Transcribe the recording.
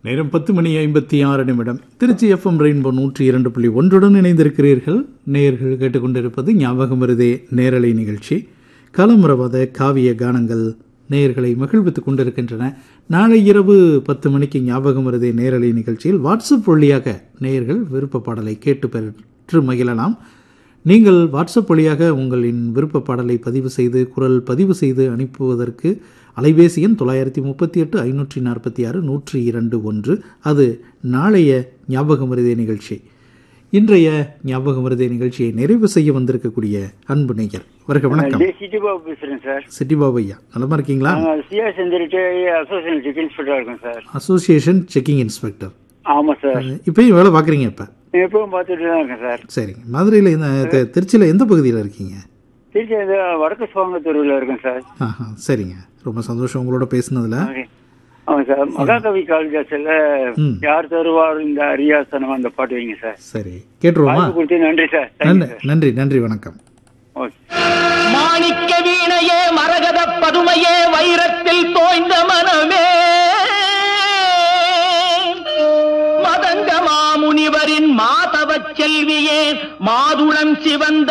நேரம் பத்து மணி ஐம்பத்தி ஆறு நிமிடம் திருச்சி எஃப்எம் ரெயின்போ நூற்றி இரண்டு புள்ளி ஒன்றுடன் இணைந்திருக்கிறீர்கள் நேயர்கள் கேட்டுக்கொண்டிருப்பது ஞாபகம் வருதே நேரலை நிகழ்ச்சி களமுறவாத காவிய கானங்கள் நேயர்களை மகிழ்வித்துக் கொண்டிருக்கின்றன நாளை இரவு பத்து மணிக்கு ஞாபகம் வருதே நேரலை நிகழ்ச்சியில் வாட்ஸ்அப் வழியாக நேயர்கள் விருப்ப பாடலை கேட்டு பெற்று மகிழலாம் நீங்கள் வாட்ஸ்அப் வழியாக உங்களின் விருப்ப பாடலை பதிவு செய்து குரல் பதிவு செய்து அனுப்புவதற்கு அலைபேசி எண் தொள்ளாயிரத்தி முப்பத்தி எட்டு ஐநூற்றி நாற்பத்தி ஆறு நூற்றி இரண்டு ஒன்று அது நாளைய ஞாபகம் வருதே நிகழ்ச்சி இன்றைய ஞாபகம் வருதே நிகழ்ச்சியை நிறைவு செய்ய வந்திருக்கக்கூடிய அன்பு நேயர் வருக வணக்கம் ஜே சிட்டி பாபு பேசுறேன் சார் சிட்டி பாபு ஐயா நலமா இருக்கீங்களா நாங்கள் சிஆர் செஞ்சுட்டு அசோசியேஷன் சிட்டி இன்ஸ்பெக்டர் இருக்கோம் சார் அசோசியேஷன் செக்கிங் இன்ஸ்பெக்டர் ஆமாம் சார் இப்பயும் வேலை பார்க்குறீங்க இப்போ எப்பவும் பார்த்துட்டு தான் இருக்கேன் சார் சரிங்க மதுரையில் இந்த தி- திருச்சியில் எந்த பகுதியில் இருக்கீங்க திருச்சி இந்த வடக்கு சுவாங்கத்தூரில் இருக்கேன் சார் ஆஹா சரிங்க ரொம்ப சந்தோஷம் உங்களோட பேசுனதுல ஓகே ஆமாம் சார் மகாகவி காளிதாசில் ம். யார் தருவார் இந்த அரியாசனம் அந்த பாட்டு வைங்க சார் சரி கேட்டுருவோமா வாய்ப்பு கொடுத்து நன்றி சார் தேங்க்யூ நன்றி சார் நன்றி நன்றி வணக்கம் ஓகே மாணிக்க வீணையே மரகத பதுமையே வைரத்தில் தோய்ந்த மனமே மதங்க மாமுனிவரின் மாதவச் செல்வியே மாதுளம் சிவந்த